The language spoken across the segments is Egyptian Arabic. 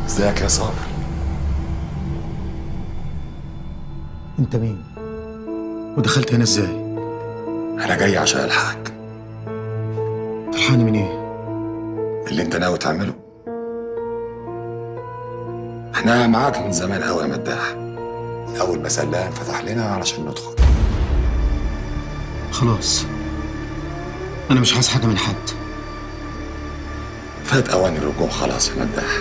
ازيك يا صابر انت مين ودخلت هنا ازاي انا جاي عشان الحقك تلحقني من ايه اللي انت ناوي تعمله احنا معاك من زمان قوي يا مداح من اول ما سلام فتح لنا علشان ندخل خلاص انا مش عايز حاجه من حد فات اوان الرجوع خلاص يا مداح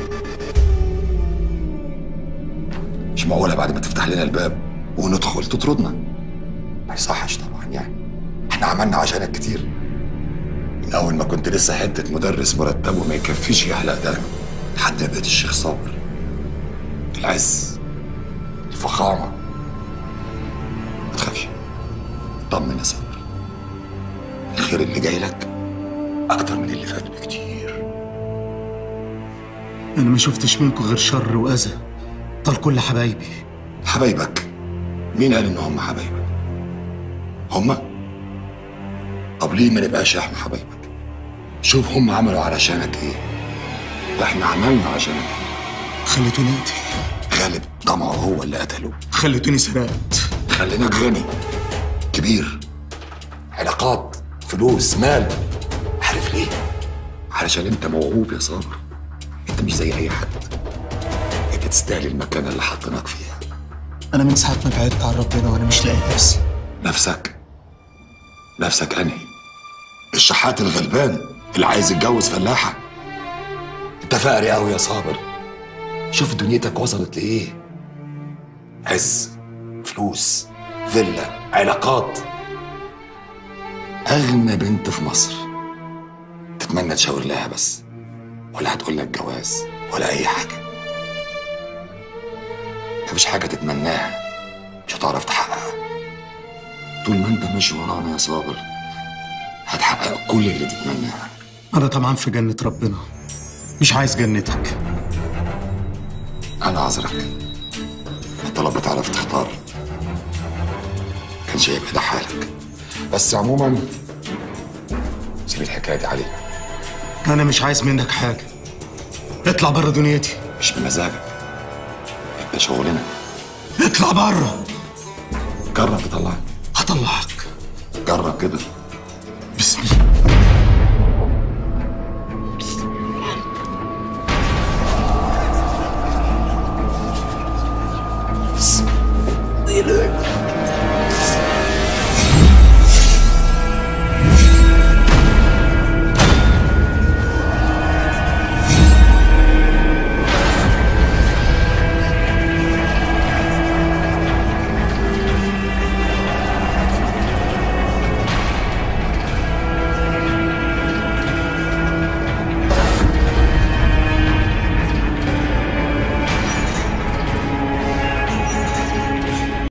مش معقوله بعد ما تفتح لنا الباب وندخل تطردنا ما يصحش طبعا يعني احنا عملنا عشانك كتير من اول ما كنت لسه حته مدرس مرتبه ما يكفيش يحلق دقنه لحد ما بقيت الشيخ صابر العز الفخامه ما تخافش طمن يا صابر الخير اللي جاي لك اكتر من اللي فات بكتير انا ما شفتش منكم غير شر واذى طال كل حبايبي حبايبك مين قال ان هم حبايبك هم طب ليه ما نبقاش احنا حبايبك شوف هم عملوا علشانك ايه واحنا عملنا عشانك ايه خليتوني اقتل غالب طمعه هو اللي قتله خليتوني سرقت خليناك غني كبير علاقات فلوس مال عارف ليه علشان انت موهوب يا صابر انت مش زي اي حد انت تستاهل المكانه اللي حطيناك فيها انا من ساعه ما بعدت عن ربنا وانا مش لاقي نفسي نفسك نفسك انهي الشحات الغلبان اللي عايز يتجوز فلاحه انت فقري قوي يا صابر شوف دنيتك وصلت لايه عز فلوس فيلا علاقات اغنى بنت في مصر تتمنى تشاور لها بس ولا هتقول لك جواز ولا اي حاجه مفيش حاجه تتمناها مش هتعرف تحققها طول ما انت ماشي ورانا يا صابر هتحقق كل اللي تتمناه انا طمعان في جنه ربنا مش عايز جنتك انا عذرك انت لو بتعرف تختار كانش هيبقى ده حالك بس عموما سيب الحكايه دي علينا انا مش عايز منك حاجه اطلع بره دنيتي مش بمزاجك ده شغلنا اطلع بره جرب تطلعني هطلعك جرب كده